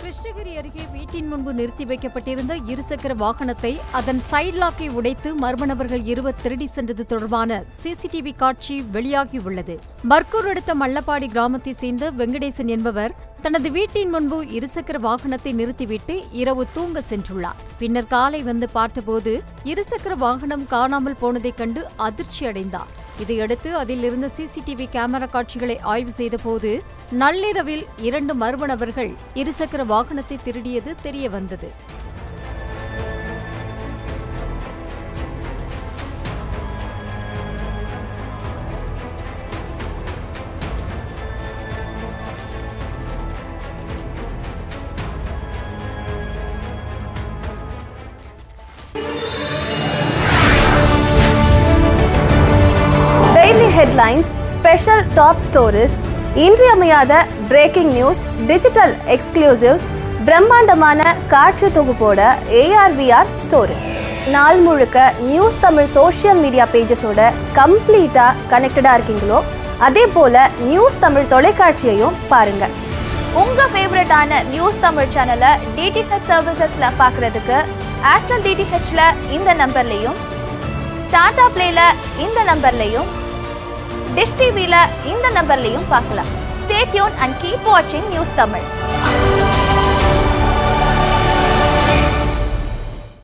கிருஷ்ணகிரி அருகே வீட்டின் முன்பு நிறுத்தி வைக்கப்பட்டிருந்த இருசக்கர வாகனத்தை அதன் சைடு லாக்கை உடைத்து மர்ம நபர்கள் இருவர் திருடி சென்றது தொடர்பான சிசிடிவி காட்சி வெளியாகியுள்ளது மர்க்கூர் அடுத்த மல்லப்பாடி கிராமத்தைச் சேர்ந்த வெங்கடேசன் என்பவர் தனது வீட்டின் முன்பு இருசக்கர வாகனத்தை நிறுத்திவிட்டு இரவு தூங்க சென்றுள்ளார் பின்னர் காலை வந்து பார்த்தபோது இருசக்கர வாகனம் காணாமல் போனதைக் கண்டு அதிர்ச்சி அடைந்தார் இதையடுத்து அதில் இருந்த சிசிடிவி கேமரா காட்சிகளை ஆய்வு செய்தபோது நள்ளிரவில் இரண்டு மர்ம நபர்கள் இருசக்கர வாகனத்தை திருடியது தெரியவந்தது daily headlines special top stories இன்றியமையாத பிரேக்கிங் நியூஸ் டிஜிட்டல் எக்ஸ்க்ளூசிவ்ஸ் பிரம்மாண்டமான காட்சி தொகுப்போட ஏஆர்விஆர் ஸ்டோரிஸ் நாள் முழுக்க நியூஸ் தமிழ் சோஷியல் மீடியா பேஜஸோட கம்ப்ளீட்டாக கனெக்டடாக இருக்கீங்களோ அதே போல் நியூஸ் தமிழ் தொலைக்காட்சியையும் பாருங்க உங்க ஃபேவரட்டான நியூஸ் தமிழ் சேனலை டிடிஹெச் சர்வீசஸ்ல பார்க்கறதுக்கு ஏர்டெல் டிடிஹெச்ல இந்த நம்பர்லையும் டாடா பிளேல இந்த நம்பர்லையும் டிஷ் டிவில இந்த நம்பர்லையும் பார்க்கலாம் ஸ்டே டியூன் அண்ட் கீப் வாட்சிங் நியூஸ் தமிழ்